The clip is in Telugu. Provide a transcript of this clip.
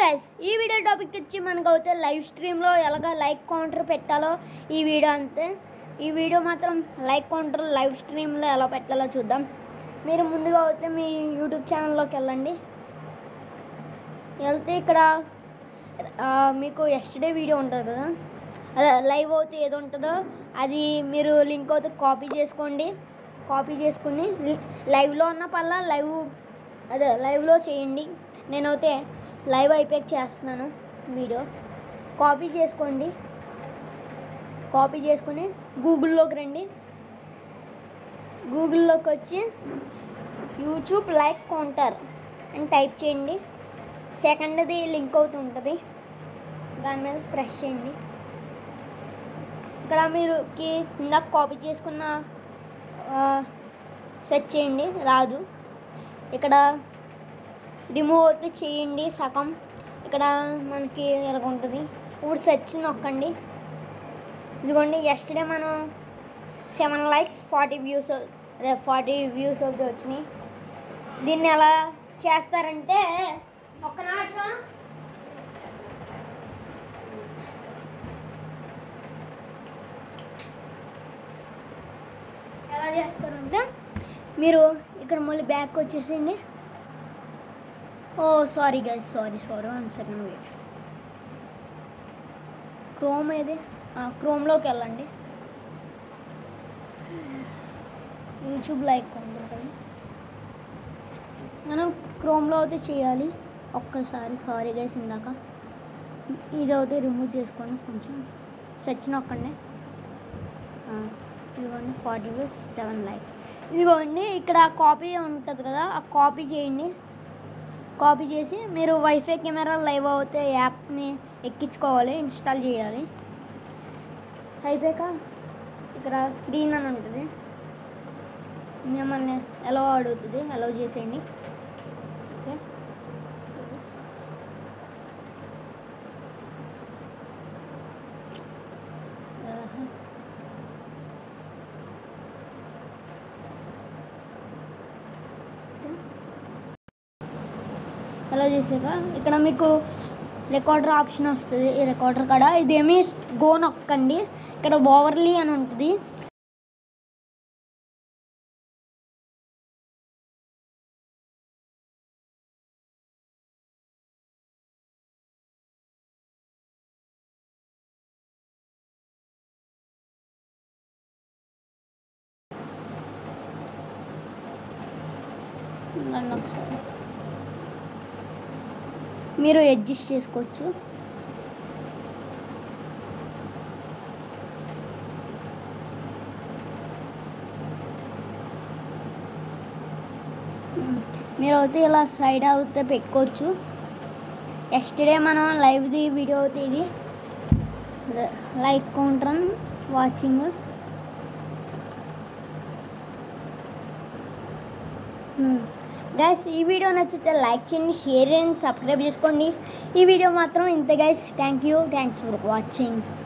గైస్ ఈ వీడియో టాపిక్ వచ్చి మనకు అయితే లైవ్ స్ట్రీమ్లో ఎలాగ లైక్ కౌంటర్ పెట్టాలో ఈ వీడియో అంతే ఈ వీడియో మాత్రం లైక్ కౌంటర్ లైవ్ స్ట్రీమ్లో ఎలా పెట్టాలో చూద్దాం మీరు ముందుగా అయితే మీ యూట్యూబ్ ఛానల్లోకి వెళ్ళండి వెళ్తే ఇక్కడ ఆ, మీకు ఎస్టర్డే వీడియో ఉంటుంది కదా అదే లైవ్ అయితే ఏది ఉంటుందో అది మీరు లింక్ అయితే కాపీ చేసుకోండి కాపీ చేసుకుని లి- లైవ్లో ఉన్న పల్లా లైవ్ అదే లైవ్లో చేయండి నేనైతే లైవ్ అయిపోయాక చేస్తున్నాను వీడియో కాపీ చేసుకోండి కాపీ చేసుకుని గూగుల్లోకి రండి గూగుల్లోకి వచ్చి యూట్యూబ్ లైక్ కౌంటర్ అని టైప్ చేయండి సెకండ్ది లింక్ అవుతుంటుంది దాని మీద ప్రెస్ చేయండి ఇక్కడ మీరు కి ఇందాక కాపీ చేసుకున్న సెట్ చేయండి రాదు ఇక్కడ రిమూవ్ అయితే చేయండి సగం ఇక్కడ మనకి ఎలాగ ఉంటుంది ఇప్పుడు సెర్చ్ నొక్కండి ఇదిగోండి ఎస్టర్డే మనం సెవెన్ లైక్స్ ఫార్టీ వ్యూస్ అదే ఫార్టీ వ్యూస్ అయితే వచ్చినాయి దీన్ని ఎలా చేస్తారంటే ఒక్క నిమిషం ఎలా చేస్తారంటే మీరు ఇక్కడ మళ్ళీ బ్యాక్ వచ్చేసేయండి oh sorry guys sorry sorry one second wait Chrome ఏది క్రోమ్లోకి వెళ్ళండి యూట్యూబ్ లైక్ ఉంటుంది మనం క్రోమ్లో అయితే చేయాలి ఒక్కసారి సారీ గైస్ ఇందాక ఇది అయితే రిమూవ్ చేసుకోండి కొంచెం సెర్చ్ నొక్కండి ఆ, ఇదిగోండి ఫార్టీ వ్యూస్ సెవెన్ లైక్స్ ఇదిగోండి ఇక్కడ కాపీ ఉంటుంది కదా ఆ కాపీ చేయండి కాపీ చేసి మీరు వైఫై కెమెరా లైవ్ అవుతే యాప్ని ఎక్కించుకోవాలి ఇన్స్టాల్ చేయాలి అయిపోయాక ఇక్కడ స్క్రీన్ అని ఉంటుంది మిమ్మల్ని ఎలా అడుగుతుంది అలౌ చేసేయండి ఓకే ఆహా. అలా చేసాక ఇక్కడ మీకు రికార్డర్ ఆప్షన్ వస్తుంది ఈ రికార్డర్ కాడ ఇదేమి గో నొక్కండి ఇక్కడ ఓవర్లీ అని ఉంటుంది ఉండండి ఒకసారి మీరు అడ్జస్ట్ చేసుకోవచ్చు ఉమ్, మీరు అయితే ఇలా సైడ్ అవుతే పెట్టుకోవచ్చు ఎస్టర్డే మనం లైవ్ది వీడియో అయితే ఇది అదే, లైక్ కౌంటర్ వాచింగ్ గైస్ ఈ వీడియో నచ్చితే లైక్ చేయండి షేర్ చేయండి సబ్స్క్రైబ్ చేసుకోండి ఈ వీడియో మాత్రం ఇంతే guys thank you thanks for watching